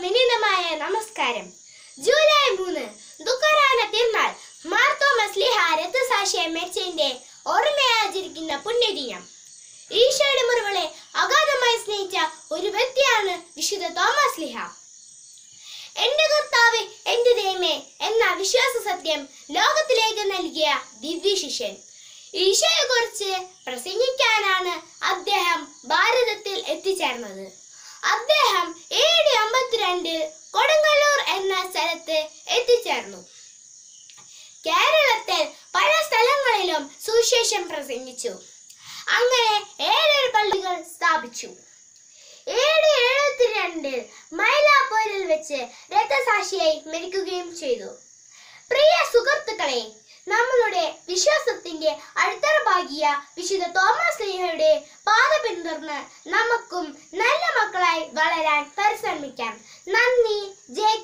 വിനീതമായ നമസ്കാരം ജൂലൈ മൂന്ന് ദുഃഖരാന തിരുനാൾ മാർത്തോമസ് ലിഹ രക്തസാക്ഷിയെ മരിച്ചതിന്റെ ഓർമ്മയെ ആചരിക്കുന്ന പുണ്യദിനം ഈശോയുടെ മുറിവുകളെ അഗാധമായി സ്നേഹിച്ച ഒരു വ്യക്തിയാണ് വിശുദ്ധ തോമസ് ലിഹ എന്റെ കർത്താവ് എന്റെ ദൈവമേ എന്ന വിശ്വാസ സത്യം ലോകത്തിലേക്ക് നൽകിയ ദിവ്യ ശിഷ്യൻ ഈശോയെ കുറിച്ച് പ്രസംഗിക്കാനാണ് അദ്ദേഹം ഭാരതത്തിൽ എത്തിച്ചേർന്നത് അദ്ദേഹം ഏഴ് അമ്പത്തിരണ്ടിൽ കൊടുങ്ങല്ലൂർ എന്ന സ്ഥലത്ത് എത്തിച്ചേർന്നു കേരളത്തിൽ പല സ്ഥലങ്ങളിലും സുവിശേഷം പ്രസംഗിച്ചു അങ്ങനെ ഏഴ് പള്ളികൾ സ്ഥാപിച്ചു ഏഴ് എഴുപത്തിരണ്ടിൽ മൈലാപ്പൂരിൽ വെച്ച് രക്തസാക്ഷിയായി മരിക്കുകയും ചെയ്തു പ്രിയ സുഹൃത്തുക്കളെ നമ്മളുടെ വിശ്വാസത്തിന്റെ അടിത്തറഭാഗിയ വിശുദ്ധ തോമസ് ലീഹയുടെ പാത പിന്തുടർന്ന് നമുക്കും നല്ല മക്കളായി വളരാൻ പരിശ്രമിക്കാം നന്ദി ജയ്